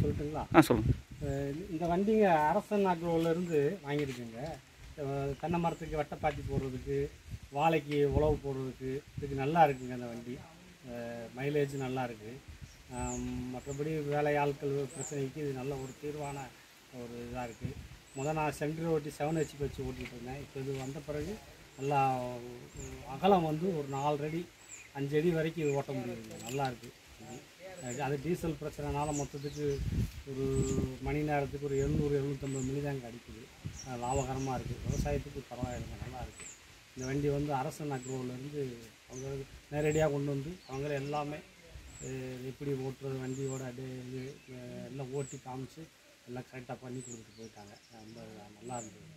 சொல்லட்டுங்களா ஆ சொல்லுங்கள் அஹ் இந்த வண்டிங்க அரசன் அக்ரோவிலேருந்து வாங்கியிருக்குங்க அஹ் தென்னை மரத்துக்கு வெட்டைப்பாத்தி போடுறதுக்கு வாழைக்கு உழவு போடுறதுக்கு இதுக்கு நல்லா இருக்குங்க அந்த வண்டி மைலேஜ் நல்லா இருக்குது மற்றபடி வேலை ஆட்கள் பிரச்சனைக்கு இது நல்ல ஒரு தீர்வான ஒரு இதாக இருக்குது முதல் நான் சென்டர் ஓட்டி செவன் ஹெச்பி வச்சு ஓட்டிகிட்டு இருந்தேன் இப்போ இது வந்த பிறகு நல்லா உம், அகலம் வந்து ஒரு நாலு அடி அஞ்சு அடி வரைக்கும் இது ஓட்ட முடியுதுங்க நல்லா இருக்குது அது- அது டீசல் பிரச்சனைனால மொத்தத்துக்கு ஒரு மணி நேரத்துக்கு ஒரு எழுநூறு எழுநூற்றம்பது மில்லி தாங்க அடிக்குது அஹ் லாபகரமாக இருக்குது விவசாயத்துக்கு பரவாயில்லைங்க நல்லா இருக்குது இந்த வண்டி வந்து அரசன் அக்ரோவிலேருந்து அவங்க நேரடியாக கொண்டு வந்து அவங்களே எல்லாமே அஹ் எப்படி ஓட்டுறது வண்டியோட அப்படியே இது அஹ் எல்லாம் ஓட்டி காமிச்சு எல்லாம் கரெக்டாக பண்ணி கொடுத்துட்டு போயிட்டாங்க ரொம்ப நல்லா இருந்தது